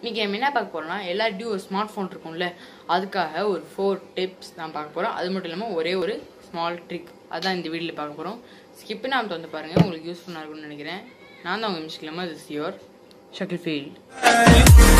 இன்னைக்கு நம்ம என்ன பார்க்க போறோம்னா எல்லார்ட்டையும் ஒரு ஸ்மார்ட் ஃபோன் இருக்கும்ல அதுக்காக ஒரு ஃபோர் டிப்ஸ் நான் பார்க்க போறோம் அது மட்டும் இல்லாமல் ஒரே ஒரு ஸ்மால் ட்ரிக் அதான் இந்த வீடியோவில் பார்க்க போறோம் ஸ்கிப் நாம வந்து பாருங்க உங்களுக்கு யூஸ்ஃபுல்லாக இருக்கும்னு நினைக்கிறேன் நான் தான் உங்க மிஸ்கிலமா this your Shakeel field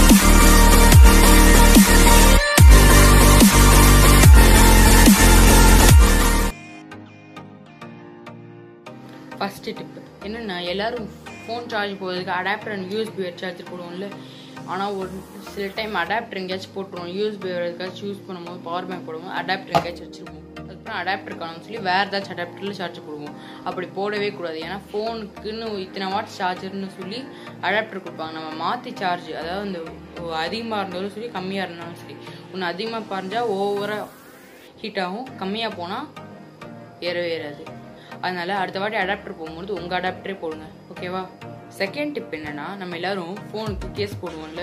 first tip என்னென்னா எல்லாரும் ஃபோன் சார்ஜ் போகிறதுக்கு அடாப்டர் அண்ட் யூஎஸ்பி சார்ஜர் போடுவோம்ல ஆனால் ஒரு சில டைம் அடாப்டர் எங்கேயாச்சும் போட்டுருவோம் யூஎஸ்பி எதுக்காச்சும் யூஸ் பண்ணும்போது பவர் பேங்க் போடுவோம் அடாப்டர் எங்கேயாச்சும் வச்சுருப்போம் அதுக்கப்புறம் அடாப்டர் காணும்னு சொல்லி வேறு ஏதாச்சும் அடாப்டரில் சார்ஜ் போடுவோம் அப்படி போடவே கூடாது ஏன்னா ஃபோனுக்குன்னு இத்தனை வாட் சார்ஜர்னு சொல்லி அடாப்டர் கொடுப்பாங்க நம்ம மாற்றி சார்ஜ் அதாவது இந்த அதிகமாக இருந்தாலும் சரி கம்மியாக இருந்தாலும் சரி ஒன்று அதிகமாக பாருஞ்சா ஓவராக ஹீட் ஆகும் கம்மியாக போனால் ஏறவே ஏறாது அதனால அடுத்த வாட்டி அடாப்டர் போகும்போது உங்கள் அடாப்டரே போடுங்க ஓகேவா செகண்ட் டிப் என்னன்னா நம்ம எல்லாரும் ஃபோனுக்கு கேஸ் போடுவோம்ல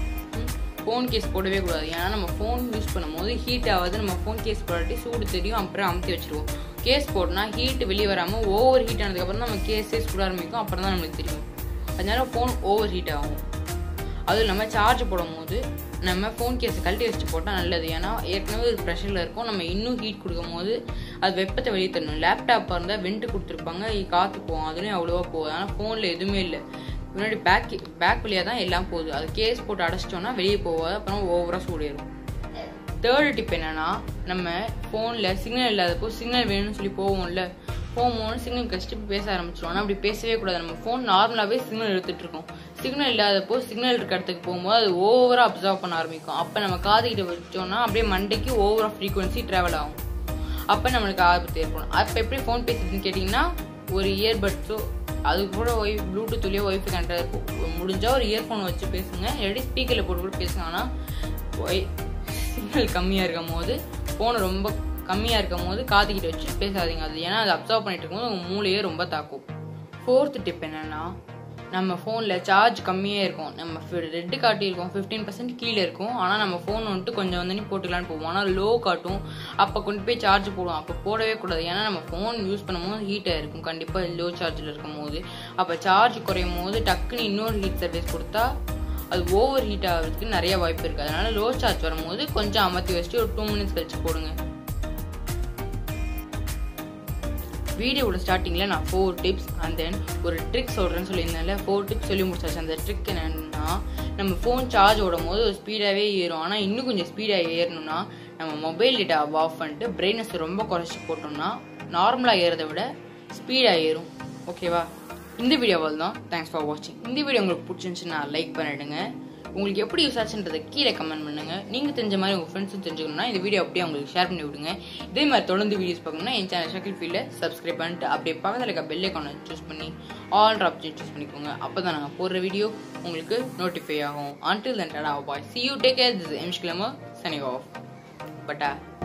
ஃபோன் கேஸ் போடவே கூடாது ஏன்னா நம்ம ஃபோன் யூஸ் பண்ணும்போது ஹீட் ஆகாது நம்ம ஃபோன் கேஸ் போடாட்டி சூடு தெரியும் அப்புறம் அமுத்தி வச்சிருவோம் கேஸ் போட்டோம்னா ஹீட் வெளியே வராமல் ஓவர் ஹீட் ஆனதுக்கப்புறம் தான் நம்ம கேஸே சுட ஆரம்பிக்கும் அப்புறம் தான் நம்மளுக்கு தெரியும் அதனால ஃபோன் ஓவர் ஹீட் ஆகும் அதுவும் இல்லாமல் சார்ஜ் போடும்போது நம்ம ஃபோன் கேஸை கழட்டி வச்சுட்டு போட்டால் நல்லது ஏன்னா ஏற்கனவே இது ப்ரெஷரில் இருக்கும் நம்ம இன்னும் ஹீட் கொடுக்கும் போது அது வெப்பத்தை வெளியே தரணும் லேப்டாப்பாக இருந்தால் வெண்ட்டு கொடுத்துருப்பாங்க காற்று போகும் அதுலேயும் அவ்வளோவா போகுது ஆனால் ஃபோனில் எதுவுமே இல்லை முன்னாடி பேக் பேக் வழியாக தான் எல்லாம் போகுது அது கேஸ் போட்டு அடைச்சிட்டோம்னா வெளியே போகாது அப்புறம் ஓவராக சூடேறும் தேர்டு டிப் என்னன்னா நம்ம ஃபோனில் சிக்னல் இல்லாதப்போ சிக்னல் வேணும்னு சொல்லி போவோம்ல போகும்போது சிக்னல் கழிச்சுட்டு பேச ஆரம்பிச்சிடும் ஆனால் அப்படி பேசவே கூடாது நம்ம ஃபோன் நார்மலாகவே சிக்னல் எடுத்துட்டு இருக்கோம் சிக்னல் இல்லாதப்போ சிக்னல் இருக்க இடத்துக்கு போகும்போது அது ஓவராக அப்சர்வ் பண்ண ஆரம்பிக்கும் அப்போ நம்ம காதுகிட்ட வச்சோம்னா அப்படியே மண்டைக்கு ஓவராக ஃப்ரீக்குவன்சி ட்ராவல் ஆகும் அப்போ நம்மளுக்கு ஆபத்து ஏற்படும் அப்போ எப்படி ஃபோன் பேசுறதுன்னு கேட்டிங்கன்னா ஒரு இயர்பட்ஸோ அது கூட ஒய் ப்ளூடூத்லேயோ ஒய்ஃபை கனெக்டாக இருக்கும் முடிஞ்சால் ஒரு இயர்ஃபோன் வச்சு பேசுங்க இல்லாட்டி ஸ்பீக்கரில் போட்டு கூட பேசுங்க ஆனால் ஒய் சிக்னல் கம்மியாக இருக்கும் போது ஃபோனை ரொம்ப கம்மியாக இருக்கும் போது காதுகிட்ட வச்சு பேசாதீங்க அது ஏன்னா அது அப்சர்வ் பண்ணிட்டு இருக்கும்போது உங்கள் மூளையே ரொம்ப தாக்கும் ஃபோர்த் டிப் என்னென்னா நம்ம ஃபோனில் சார்ஜ் கம்மியாக இருக்கும் நம்ம ரெட்டு காட்டியிருக்கோம் ஃபிஃப்டீன் பர்சன்ட் கீழே இருக்கும் ஆனால் நம்ம ஃபோன் வந்துட்டு கொஞ்சம் வந்து போட்டுக்கலான்னு போவோம் ஆனால் லோ காட்டும் அப்போ கொண்டு போய் சார்ஜ் போடுவோம் அப்போ போடவே கூடாது ஏன்னா நம்ம ஃபோன் யூஸ் பண்ணும்போது ஹீட்டாக இருக்கும் கண்டிப்பாக லோ சார்ஜில் இருக்கும் போது அப்போ சார்ஜ் குறையும் போது டக்குன்னு இன்னொரு ஹீட் சர்வீஸ் கொடுத்தா அது ஓவர் ஹீட் ஆகிறதுக்கு நிறைய வாய்ப்பு இருக்குது அதனால லோ சார்ஜ் வரும்போது கொஞ்சம் அமர்த்தி வச்சுட்டு ஒரு டூ மினிட்ஸ் கழிச்சு போடுங்க வீடியோவோட ஸ்டார்டிங்கில் நான் ஃபோர் டிப்ஸ் அண்ட் தென் ஒரு ட்ரிக் சொல்கிறேன்னு சொல்லியிருந்தேன்ல ஃபோர் டிப்ஸ் சொல்லி முடிச்சாச்சு அந்த ட்ரிக் என்னென்னா நம்ம ஃபோன் சார்ஜ் ஓடும் போது ஸ்பீடாகவே ஏறும் ஆனால் இன்னும் கொஞ்சம் ஸ்பீடாக ஏறணும்னா நம்ம மொபைல் டேட்டா ஆஃப் பண்ணிட்டு பிரெயினஸ் ரொம்ப குறைச்சி போட்டோம்னா நார்மலாக ஏறதை விட ஸ்பீடாக ஏறும் ஓகேவா இந்த வீடியோவால் தான் தேங்க்ஸ் ஃபார் வாட்சிங் இந்த வீடியோ உங்களுக்கு பிடிச்சிருந்துச்சுன்னா லைக் பண்ணிடுங்க உங்களுக்கு எப்படி யூஸ் ஆச்சுன்றதை கீழே கமெண்ட் பண்ணுங்க நீங்க தெரிஞ்ச மாதிரி உங்க ஃப்ரெண்ட்ஸும் தெரிஞ்சுக்கணும்னா இந்த வீடியோ அப்படியே உங்களுக்கு ஷேர் பண்ணி விடுங்க இதே மாதிரி தொடர்ந்து வீடியோஸ் பார்க்கணும்னா என் சேனல் ஷக்கில் ஃபீல்ட சப்ஸ்கிரைப் பண்ணிட்டு அப்படியே பக்கத்தில் இருக்க பெல் ஐக்கானை சூஸ் பண்ணி ஆல் ஆப்ஷன் சூஸ் பண்ணிக்கோங்க அப்போ தான் நாங்கள் போடுற வீடியோ உங்களுக்கு நோட்டிஃபை ஆகும் until then tata bye see you take care this எம்ஷ் கிளமர் சனி ஆஃப் பட்டா